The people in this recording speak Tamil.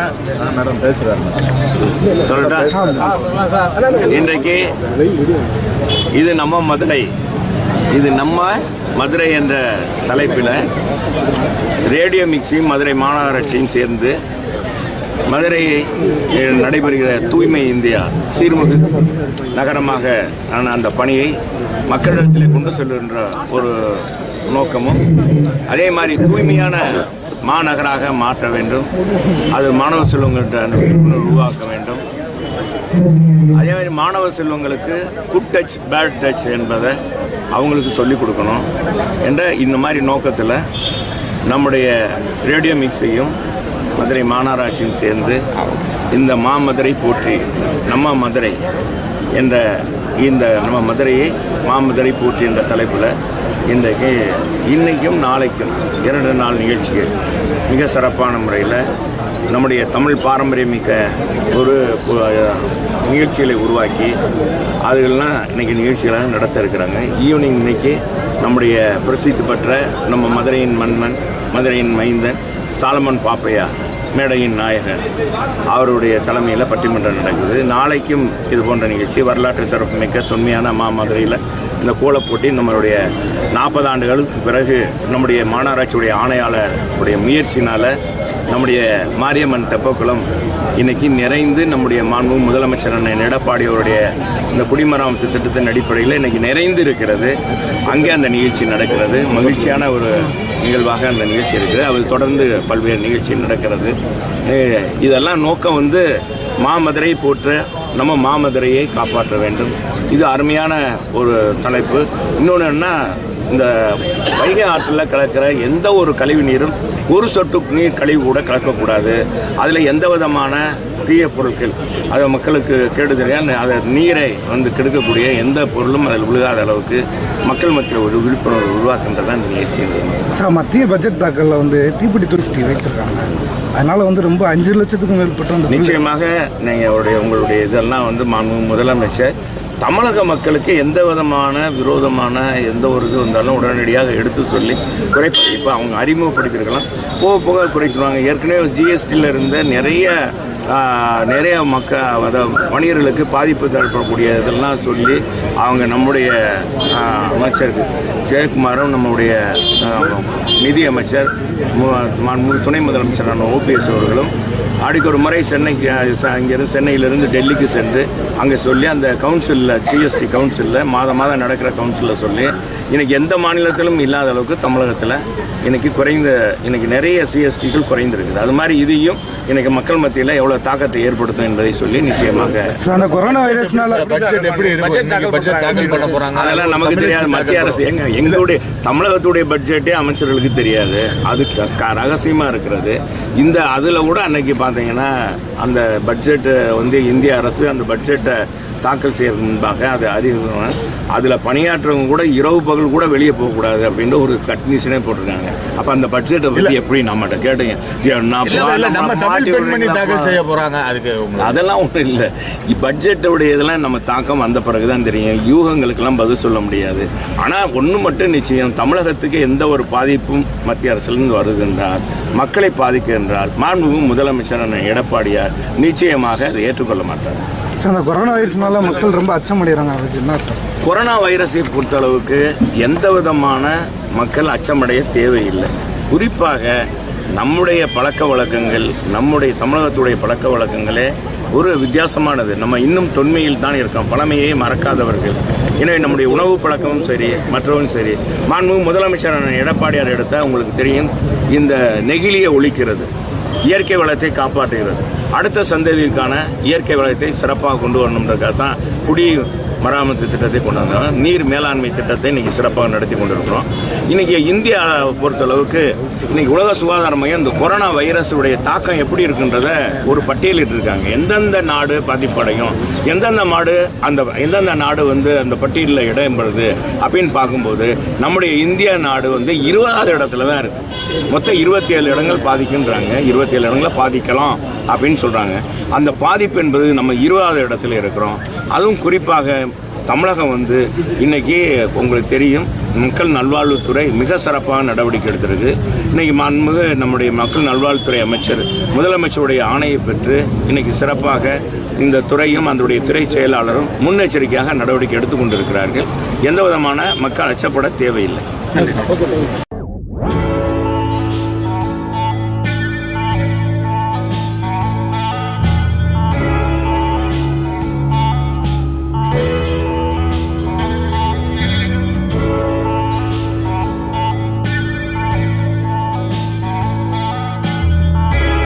மேடம் பேசுறாரு சொல்லட்டா இன்றைக்கு இது நம்ம மதுரை இது நம்ம மதுரை என்ற தலைப்பில் ரேடியோ மிக்சியும் மதுரை மாநகராட்சியும் சேர்ந்து மதுரை நடைபெறுகிற தூய்மை இந்தியா சீர்மிகு நகரமாக ஆன அந்த பணியை மக்களிடத்தில் கொண்டு செல்கின்ற ஒரு நோக்கமும் அதே மாதிரி தூய்மையான மாநகராக மாற்ற வேண்டும் அது மாணவ செல்வங்கள்ட்ட அந்த விழிப்புணர்வு உருவாக்க வேண்டும் அதே மாதிரி மாணவ செல்வங்களுக்கு குட் டச் பேட் டச் என்பதை அவங்களுக்கு சொல்லிக் கொடுக்கணும் என்ற இந்த மாதிரி நோக்கத்தில் நம்முடைய ரேடியோ மிக்ஸையும் மதுரை மாநகராட்சியும் சேர்ந்து இந்த மாமதுரை போற்றி நம்ம மதுரை என்ற இந்த நம்ம மதுரையை மாமதுரை போற்றி என்ற தலைப்பில் இன்றைக்கு இன்னைக்கும் நாளைக்கும் இரண்டு நாள் நிகழ்ச்சிகள் மிக சிறப்பான முறையில் நம்முடைய தமிழ் பாரம்பரியமிக்க ஒரு அஹ், நிகழ்ச்சிகளை உருவாக்கி அதுகள்லாம் இன்னைக்கு நிகழ்ச்சிகளை நடத்த இருக்கிறாங்க ஈவினிங் இன்னைக்கு நம்முடைய பிரசித்தி பெற்ற நம்ம மதுரையின் மன்னன் மதுரையின் மைந்தன் சாலமன் பாப்பையா மேடையின் நாயகன் அவருடைய தலைமையில் பட்டிமன்றம் நடக்குது நாளைக்கும் இது போன்ற நிகழ்ச்சி வரலாற்று சிறப்புமிக்க தொன்மையான மாமதுரையில் இந்த கோலப்போட்டி நம்மளுடைய நாற்பது ஆண்டுகளுக்கு பிறகு நம்முடைய மாநகராட்சியுடைய ஆணையாளர் உடைய முயற்சினால் நம்முடைய மாரியம்மன் தெப்பக்குளம் இன்னைக்கு நிறைந்து நம்முடைய மாண்பு முதலமைச்சர் அண்ணன் எடப்பாடி அவருடைய இந்த குடிமராமத்து திட்டத்தின் அடிப்படையில் இன்னைக்கு நிறைந்து இருக்கிறது அங்கே அந்த நிகழ்ச்சி நடக்கிறது மகிழ்ச்சியான ஒரு நிகழ்வாக அந்த நிகழ்ச்சி இருக்குது அது தொடர்ந்து பல்வேறு நிகழ்ச்சி நடக்கிறது அஹ் இதெல்லாம் நோக்கம் வந்து மாமதுரை போற்ற நம்ம மாமதுரையை காப்பாற்ற வேண்டும் இது அருமையான ஒரு தலைப்பு இன்னொன்று என்ன இந்த வைகை ஆற்றில் கலக்கிற எந்த ஒரு கழிவு நீரும் ஒரு சொட்டு நீர் கழிவு கூட கலக்கக்கூடாது அதில் எந்த விதமான தீய பொருட்கள் அதை மக்களுக்கு கெடுதலையாக அதை நீரை வந்து கெடுக்கக்கூடிய எந்த பொருளும் அதில் விழுகாத அளவுக்கு மக்கள் மத்தியில் ஒரு விழிப்புணர்வு உருவாக்குன்றது அந்த நிகழ்ச்சி சார் மத்திய பட்ஜெட் தாக்கல்ல வந்து தீப்பிடி துரிஸ்டி வச்சிருக்காங்க அதனால வந்து ரொம்ப அஞ்சு லட்சத்துக்கும் மேற்பட்ட வந்து நிச்சயமாக நீங்கள் அவருடைய உங்களுடைய இதெல்லாம் வந்து மாண்பு முதலமைச்சர் தமிழக மக்களுக்கு எந்த விதமான விரோதமான எந்த ஒரு இது வந்தாலும் உடனடியாக எடுத்து சொல்லி குறைப்பு இப்போ அவங்க அறிமுகப்படுத்தியிருக்கலாம் போக போக குறைச்சிருவாங்க ஏற்கனவே ஜிஎஸ்டியில் இருந்த நிறைய ஆ, நிறைய மக்க அதாவது வணிகர்களுக்கு பாதிப்பு தரப்படக்கூடிய இதெல்லாம் சொல்லி அவங்க நம்முடைய ஆ, அமைச்சர் ஜெயக்குமாரும் நம்முடைய ஆ, நிதி அமைச்சர் மு- மாண்புமிகு துணை முதலமைச்சரான ஓபிஎஸ் அவர்களும் அடிக்கு ஒரு முறை சென்னைக்கு அஹ், ச- இங்கிருந்து சென்னையிலிருந்து டெல்லிக்கு சென்று அங்கே சொல்லி அந்த கவுன்சிலில் ஜிஎஸ்டி கவுன்சிலில் மாதம் மாதம் நடக்கிற கவுன்சிலில் சொல்லி இன்னைக்கு எந்த மாநிலத்திலும் இல்லாத அளவுக்கு தமிழகத்தில் இன்னைக்கு குறைந்த இன்னைக்கு நிறைய சிஎஸ்டிகள் குறைந்திருக்குது அது மாதிரி இதையும் இன்னைக்கு மக்கள் மத்தியில் எவ்வளோ தாக்கத்தை ஏற்படுத்தும் என்பதை சொல்லி நிச்சயமாக சார் அந்த கொரோனா வைரஸ்னால பட்ஜெட் எப்படி இருக்கும் இன்னைக்கு பட்ஜெட் தாக்கல் பண்ண போறாங்க அதெல்லாம் நமக்கு தெரியாது மத்திய அரசு எங்க எங்களுடைய தமிழகத்துடைய பட்ஜெட்டே அமைச்சர்களுக்கு தெரியாது அது க- க- ரகசியமா இருக்கிறது இந்த அதுல கூட அன்னைக்கு பாத்தீங்கன்னா அந்த பட்ஜெட்டை வந்து இந்திய அரசு அந்த பட்ஜெட்டை தாக்கல் செய்யறதுக்கு முன்பாக அதை அறிவு அதில் பணியாற்றவங்க கூட இரவு பகல் கூட வெளியே போகக்கூடாது அப்படின்ற ஒரு கண்டிஷனே போட்டிருக்காங்க அப்போ அந்த பட்ஜெட்டை பற்றி எப்படி நம்மகிட்ட கேட்டீங்க ஏன் நான் இல்ல இல்ல நம்ம நம்ம தமிழ் பாட்டி பெண்மணி தாக்கல் விடுறீங்களா? செய்ய போறாங்க அதுக்கு உங்களுக்கு அதெல்லாம் ஒன்றும் இல்லை பட்ஜெட்டோடைய இதெல்லாம் நம்ம தாக்கம் வந்த பிறகு தான் தெரியும் யூகங்களுக்கெல்லாம் பதில் சொல்ல முடியாது ஆனால் ஒன்று மட்டும் நிச்சயம் தமிழகத்துக்கு எந்த ஒரு பாதிப்பும் மத்திய அரசிலிருந்து வருது என்றால் மக்களை பாதிக்க என்றால் மாண்புமிகு முதலமைச்சரான எடப்பாடியார் நிச்சயமாக அதை ஏற்றுக்கொள்ள மாட்டார் சார் அந்த கொரோனா வைரஸ்னால மக்கள் ரொம்ப அச்சமடைகிறாங்க அதுக்கு என்ன சார் கொரோனா வைரஸை பொறுத்தளவுக்கு எந்த விதமான மக்கள் அச்சமடைய தேவையில்லை குறிப்பாக நம்முடைய பழக்க வழக்கங்கள் நம்முடைய தமிழகத்துடைய பழக்க வழக்கங்களே ஒரு வித்தியாசமானது நம்ம இன்னும் தொன்மையில் தான் இருக்கோம் பழமையை மறக்காதவர்கள் எனவே நம்முடைய உணவு பழக்கமும் சரி மற்றவும் சரி மாண்பு முதலமைச்சரான எடப்பாடியார் எடுத்தால் உங்களுக்கு தெரியும் இந்த நெகிழியை ஒழிக்கிறது இயற்கை வளத்தை காப்பாற்றுகிறது அடுத்த சந்ததிக்கான இயற்கை வளத்தை சிறப்பாக கொண்டு வரணுன்றதுக்காக தான் குடி மராமத்து திட்டத்தை கொண்டு வந்தோம் நீர் மேலாண்மை திட்டத்தை இன்னைக்கு சிறப்பாக நடத்தி கொண்டிருக்கிறோம் இன்னைக்கு இந்தியா பொறுத்தளவுக்கு இன்னைக்கு உலக சுகாதார மையம் இந்த கொரோனா வைரஸுடைய தாக்கம் எப்படி இருக்குன்றத ஒரு பட்டியலிட்டு இருக்காங்க எந்தெந்த நாடு பாதிப்படையும் எந்தெந்த நாடு அந்த எந்தெந்த நாடு வந்து அந்த பட்டியலில் இடம் பெறுது அப்படின்னு பார்க்கும்போது நம்முடைய இந்தியா நாடு வந்து இருபதாவது இடத்துல தான் இருக்கு மொத்தம் இருபத்தி ஏழு இடங்கள் பாதிக்குன்றாங்க இருபத்தி ஏழு இடங்களை பாதிக்கலாம் அப்படின்னு சொல்றாங்க அந்த பாதிப்பு என்பது நம்ம இருபதாவது இடத்துல இருக்கிறோம் அதுவும் குறிப்பாக தமிழகம் வந்து இன்னைக்கு உங்களுக்கு தெரியும் மக்கள் நல்வாழ்வுத்துறை மிக சிறப்பாக நடவடிக்கை எடுத்திருக்கு இன்னைக்கு மாண்புமிகு நம்முடைய மக்கள் நல்வாழ்வுத்துறை அமைச்சர் முதலமைச்சருடைய ஆணையை பெற்று இன்னைக்கு சிறப்பாக இந்த துறையும் அதனுடைய துறை செயலாளரும் முன்னெச்சரிக்கையாக நடவடிக்கை எடுத்துக் கொண்டிருக்கிறார்கள் எந்த விதமான மக்கள் அச்சப்பட தேவையில்லை